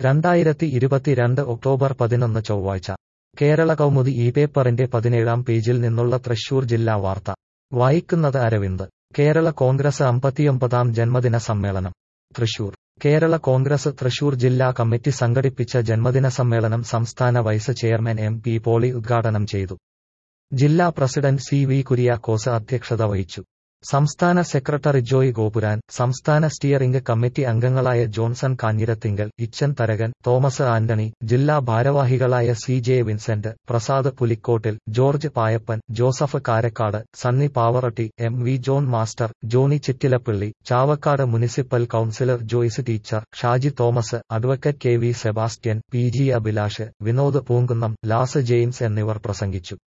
രണ്ടായിരത്തി ഇരുപത്തിരണ്ട് ഒക്ടോബർ പതിനൊന്ന് ചൊവ്വാഴ്ച കേരള കൗമുദി ഈ പേപ്പറിന്റെ പതിനേഴാം പേജിൽ നിന്നുള്ള തൃശൂർ ജില്ലാ വാർത്ത വായിക്കുന്നത് അരവിന്ദ് കേരള കോൺഗ്രസ് അമ്പത്തിയൊമ്പതാം ജന്മദിന സമ്മേളനം തൃശൂർ കേരള കോൺഗ്രസ് തൃശൂർ ജില്ലാ കമ്മിറ്റി സംഘടിപ്പിച്ച ജന്മദിന സമ്മേളനം സംസ്ഥാന vice chairman M P Poly ഉദ്ഘാടനം ചെയ്തു ജില്ലാ പ്രസിഡന്റ് സി വി കുര്യാക്കോസ് അധ്യക്ഷത വഹിച്ചു സംസ്ഥാന സെക്രട്ടറി ജോയ് ഗോപുരാൻ സംസ്ഥാന സ്റ്റിയറിംഗ് കമ്മിറ്റി അംഗങ്ങളായ Johnson Kanjirathingal Ichan Tharakan Thomas Antony ജില്ലാ ഭാരവാഹികളായ C J Vincent Prasad Pulikottil George Payappan Joseph Karakkad Sunny Pavaratti M V John master Johny Chittilappally Chavakkad municipal councillor Joyce teacher Shaji Thomas advocate K V Sebastian P G Abhilash Vinod Poonkunnam Laz James എന്നിവർ പ്രസംഗിച്ചു